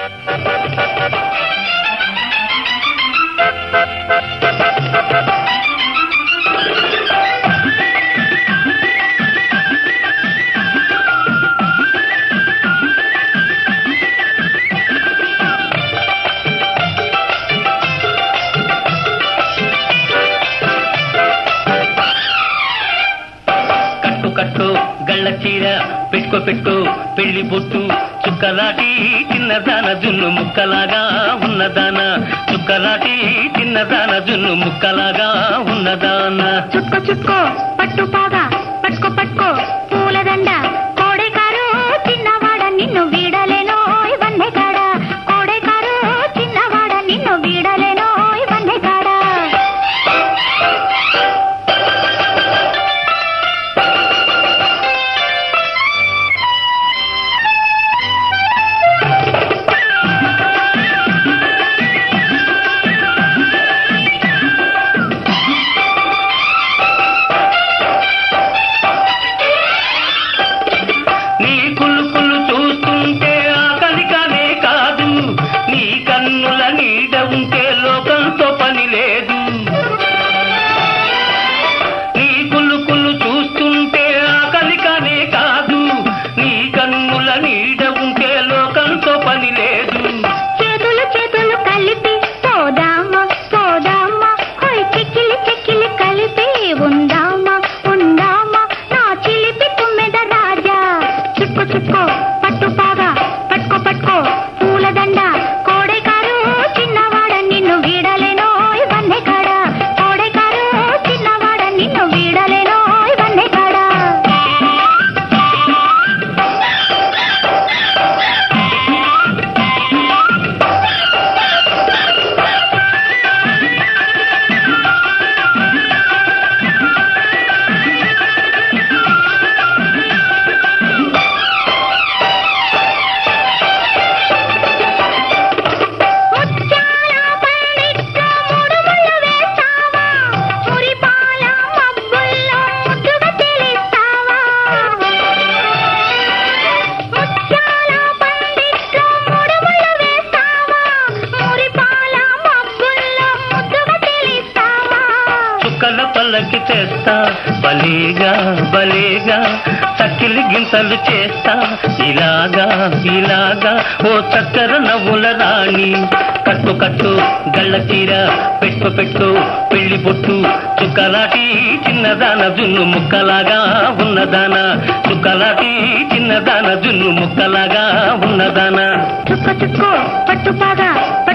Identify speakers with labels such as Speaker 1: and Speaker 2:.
Speaker 1: కట్టు కట్టు గళ్ళ చీర పెట్టుకో పెట్టు పెళ్లి బొట్టు చుక్కలాటి చిన్నదాన జున్ను ముక్కలాగా ఉన్నదాన చుక్కలాటి చిన్నదాన జున్ను ముక్కలాగా ఉన్నదాన
Speaker 2: చుక్కో చుక్కో పట్టు పాగా పట్టుకో పట్టుకో పూలదండ కోడెకారు చిన్నవాడ నిన్ను వీడలేనో ఇవన్నీ కాడ కోడెకారు చిన్నవాడ నిన్ను వీడలేనో ఇవన్నీ కాడ
Speaker 1: నీ కులుకులు చూస్తుంటే ఆకలిగానే కాదు నీ కన్నుల నీడ ఉంటే లోకంతో పని లేదు నీ కులుకులు చూస్తుంటే ఆకలిగానే కాదు నీ కన్నుల నీడ ఉంటే లోకంతో పని లేదు
Speaker 2: చేతులు చేతులు కలిపి పోదామా పోదామా హోయ్ చిక్కిలి చిక్కిలి కలిపి ఉందామా ఉందామా నా చిలిపి తుమ్మెద రాజా చుక్కో చుక్కో పట్టు పాగా పట్టుకో పట్టుకో పూలదండ కోడెకారు చిన్నవాడ నిన్ను వీడలేనో ఇవన్నీ కాడ కోడెకారు చిన్నవాడ నిన్ను వీడలేనో ఇవన్నీ కాడ ముత్యాల పండిట్లో ముడుములు వేస్తావా మురిపాల మబ్బుల్లో ముద్దుగా తెలుస్తావా ముత్యాల పండిట్లో ముడుములు వేస్తావా మురిపాల మబ్బుల్లో ముద్దుగా తెలుస్తావా
Speaker 1: చుక్కల పల్లకి చేస్తా బలేగా బలేగా చక్కిలి గింతలు చేస్తా ఇలాగా ఇలాగా ఓ చక్కర నవ్వుల రాణి కట్టు కట్టు గళ్ళ చీర పెట్టు పెట్టు పెళ్లి బొట్టు చుక్కలాటి చిన్నదాన జున్ను ముక్కలాగా ఉన్నదాన చుక్కలాటి చిన్నదాన జున్ను ముక్కలాగా ఉన్నదాన
Speaker 2: చుక్క చుక్కో పట్టు పాగా